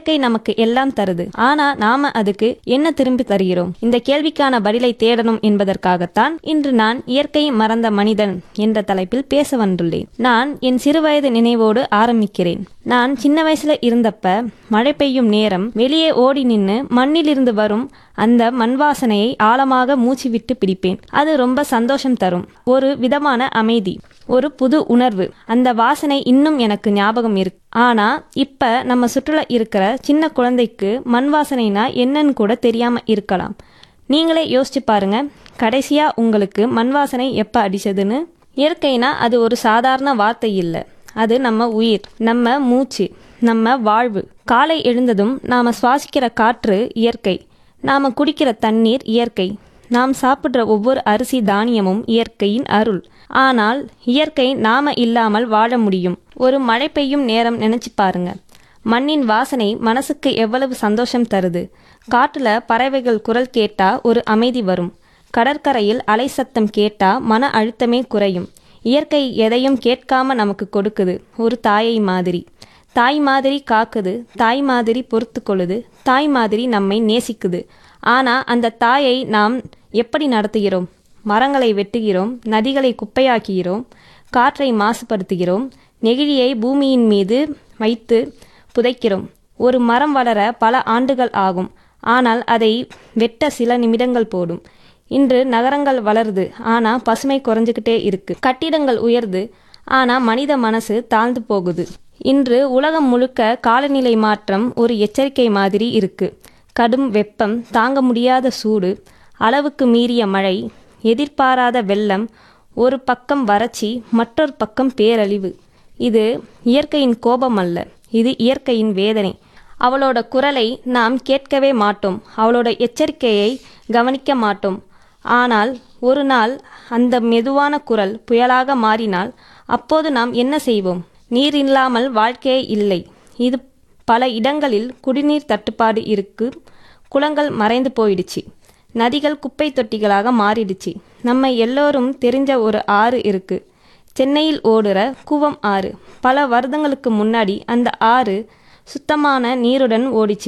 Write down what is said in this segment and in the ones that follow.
இயற்கை நமக்கு எல்லாம் தருது ஆனா நாம அதுக்கு என்ன திரும்பி தருகிறோம் இந்த கேள்விக்கான பதிலை தேடணும் என்பதற்காகத்தான் இன்று நான் இயற்கை மறந்த மனிதன் என்ற தலைப்பில் பேச வந்துள்ளேன் நான் என் சிறுவயது நினைவோடு ஆரம்பிக்கிறேன் நான் சின்ன வயசுல இருந்தப்ப மழை பெய்யும் நேரம் வெளியே ஓடி நின்னு மண்ணிலிருந்து வரும் அந்த மண் வாசனையை ஆழமாக மூச்சு விட்டு பிடிப்பேன் அது ரொம்ப சந்தோஷம் தரும் ஒரு விதமான அமைதி ஒரு புது உணர்வு அந்த வாசனை இன்னும் எனக்கு ஞாபகம் இருக்கு ஆனா இப்ப நம்ம சுற்றுலா இருக்கிற சின்ன குழந்தைக்கு மண் வாசனைனா என்னன்னு கூட தெரியாம இருக்கலாம் நீங்களே யோசிச்சு பாருங்க கடைசியா உங்களுக்கு மண் வாசனை எப்ப அடிச்சதுன்னு இயற்கைனா அது ஒரு சாதாரண வார்த்தை இல்லை அது நம்ம உயிர் நம்ம மூச்சு நம்ம வாழ்வு காலை எழுந்ததும் நாம சுவாசிக்கிற காற்று இயற்கை நாம குடிக்கிற தண்ணீர் இயற்கை நாம் சாப்பிடுற ஒவ்வொரு அரிசி தானியமும் இயற்கையின் அருள் ஆனால் இயற்கை நாம இல்லாமல் வாழ முடியும் ஒரு மழை பெய்யும் நேரம் நினைச்சு பாருங்க மண்ணின் வாசனை மனசுக்கு எவ்வளவு சந்தோஷம் தருது காட்டுல பறவைகள் குரல் கேட்டா ஒரு அமைதி வரும் கடற்கரையில் அலை சத்தம் கேட்டா மன அழுத்தமே குறையும் இயற்கை எதையும் கேட்காம நமக்கு கொடுக்குது ஒரு தாயை மாதிரி தாய் மாதிரி காக்குது தாய் மாதிரி பொறுத்து கொள்ளுது தாய் மாதிரி நம்மை நேசிக்குது ஆனா அந்த தாயை நாம் எப்படி நடத்துகிறோம் மரங்களை வெட்டுகிறோம் நதிகளை குப்பையாக்குகிறோம் காற்றை மாசுபடுத்துகிறோம் நெகிழியை பூமியின் மீது வைத்து புதைக்கிறோம் ஒரு மரம் வளர பல ஆண்டுகள் ஆகும் ஆனால் அதை வெட்ட சில நிமிடங்கள் போடும் இன்று நகரங்கள் வளருது ஆனா பசுமை குறைஞ்சுக்கிட்டே இருக்கு கட்டிடங்கள் உயருது ஆனா மனித மனசு தாழ்ந்து போகுது இன்று உலகம் முழுக்க காலநிலை மாற்றம் ஒரு எச்சரிக்கை மாதிரி இருக்கு கடும் வெப்பம் தாங்க முடியாத சூடு அளவுக்கு மீறிய மழை எதிர்பாராத வெள்ளம் ஒரு பக்கம் வறட்சி மற்றொரு பக்கம் பேரழிவு இது இயற்கையின் கோபம் அல்ல இது இயற்கையின் வேதனை அவளோட குரலை நாம் கேட்கவே மாட்டோம் அவளோட எச்சரிக்கையை கவனிக்க மாட்டோம் ஆனால் ஒரு நாள் அந்த மெதுவான குரல் புயலாக மாறினால் அப்போது நாம் என்ன செய்வோம் நீர் இல்லாமல் வாழ்க்கையே இல்லை இது பல இடங்களில் குடிநீர் தட்டுப்பாடு இருக்கு குளங்கள் மறைந்து போயிடுச்சு நதிகள் குப்பை தொட்டிகளாக மாறிடுச்சு நம்ம எல்லோரும் தெரிஞ்ச ஒரு ஆறு இருக்கு சென்னையில் ஓடுற கூவம் ஆறு பல வருடங்களுக்கு முன்னாடி அந்த ஆறு சுத்தமான நீருடன் ஓடிச்சு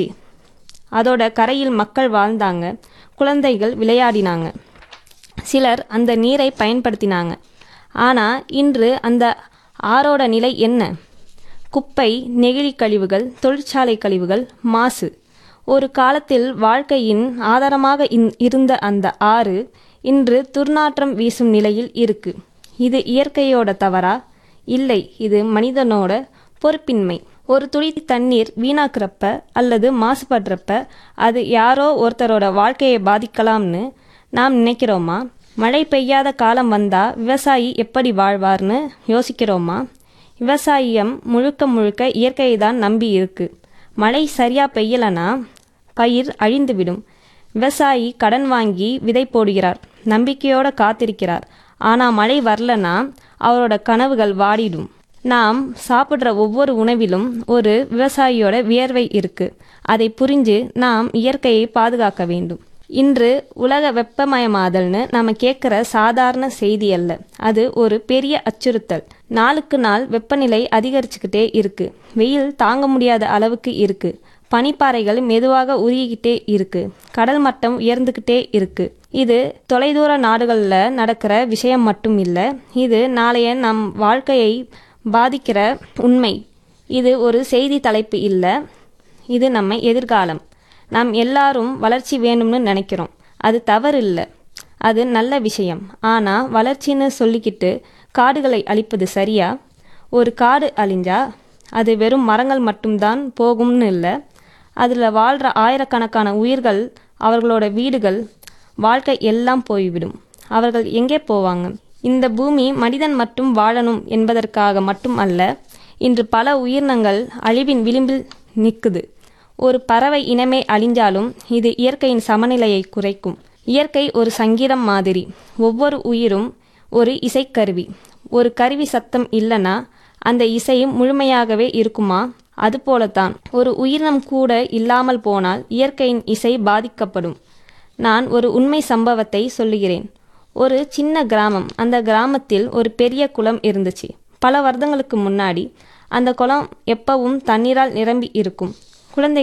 அதோட கரையில் மக்கள் வாழ்ந்தாங்க குழந்தைகள் விளையாடினாங்க சிலர் அந்த நீரை பயன்படுத்தினாங்க ஆனால் இன்று அந்த ஆறோட நிலை என்ன குப்பை நெகிழி கழிவுகள் தொழிற்சாலை கழிவுகள் மாசு ஒரு காலத்தில் வாழ்க்கையின் ஆதாரமாக இருந்த அந்த ஆறு இன்று துர்நாற்றம் வீசும் நிலையில் இருக்கு இது இயற்கையோட தவறா இல்லை இது மனிதனோட பொறுப்பின்மை ஒரு துளி தண்ணீர் வீணாக்குறப்ப அல்லது மாசுபடுறப்ப அது யாரோ ஒருத்தரோட வாழ்க்கையை பாதிக்கலாம்னு நாம் நினைக்கிறோமா மழை பெய்யாத காலம் வந்தா விவசாயி எப்படி வாழ்வார்னு யோசிக்கிறோமா விவசாயம் முழுக்க முழுக்க இயற்கையை தான் நம்பி இருக்கு மழை சரியா பெய்யலனா பயிர் அழிந்துவிடும் விவசாயி கடன் வாங்கி விதை போடுகிறார் நம்பிக்கையோட காத்திருக்கிறார் ஆனா மழை வரலனா அவரோட கனவுகள் வாடிடும் நாம் சாப்பிட்ற ஒவ்வொரு உணவிலும் ஒரு விவசாயியோட வியர்வை இருக்கு அதை புரிஞ்சு நாம் இயற்கையை பாதுகாக்க வேண்டும் இன்று உலக வெப்பமயமாதல்னு நம்ம கேட்குற சாதாரண செய்தி அல்ல அது ஒரு பெரிய அச்சுறுத்தல் நாளுக்கு நாள் வெப்பநிலை அதிகரிச்சுக்கிட்டே இருக்கு வெயில் தாங்க முடியாத அளவுக்கு இருக்கு பனிப்பாறைகள் மெதுவாக உருகிக்கிட்டே இருக்கு கடல் மட்டம் உயர்ந்துக்கிட்டே இருக்கு இது தொலைதூர நாடுகளில் நடக்கிற விஷயம் மட்டும் இல்லை இது நாளைய நம் வாழ்க்கையை பாதிக்கிற உண்மை இது ஒரு செய்தி தலைப்பு இல்லை இது நம்ம எதிர்காலம் நாம் எல்லாரும் வளர்ச்சி வேணும்னு நினைக்கிறோம் அது தவறு இல்லை அது நல்ல விஷயம் ஆனால் வளர்ச்சின்னு சொல்லிக்கிட்டு காடுகளை அழிப்பது சரியா ஒரு காடு அழிஞ்சா அது வெறும் மரங்கள் மட்டும்தான் போகும்னு இல்லை அதில் வாழ்கிற ஆயிரக்கணக்கான உயிர்கள் அவர்களோட வீடுகள் வாழ்க்கை எல்லாம் போய்விடும் அவர்கள் எங்கே போவாங்க இந்த பூமி மனிதன் மட்டும் வாழணும் என்பதற்காக மட்டும் அல்ல இன்று பல உயிரினங்கள் அழிவின் விளிம்பில் நிற்குது ஒரு பறவை இனமே அழிஞ்சாலும் இது இயற்கையின் சமநிலையை குறைக்கும் இயற்கை ஒரு சங்கீதம் மாதிரி ஒவ்வொரு உயிரும் ஒரு இசைக்கருவி ஒரு கருவி சத்தம் இல்லைன்னா அந்த இசையும் முழுமையாகவே இருக்குமா அதுபோலத்தான் ஒரு உயிரினம் கூட இல்லாமல் போனால் இயற்கையின் இசை பாதிக்கப்படும் நான் ஒரு உண்மை சம்பவத்தை சொல்லுகிறேன் ஒரு சின்ன கிராமம் அந்த கிராமத்தில் ஒரு பெரிய குளம் இருந்துச்சு பல வருடங்களுக்கு முன்னாடி அந்த குளம் எப்பவும் தண்ணீரால் நிரம்பி இருக்கும் குழந்தை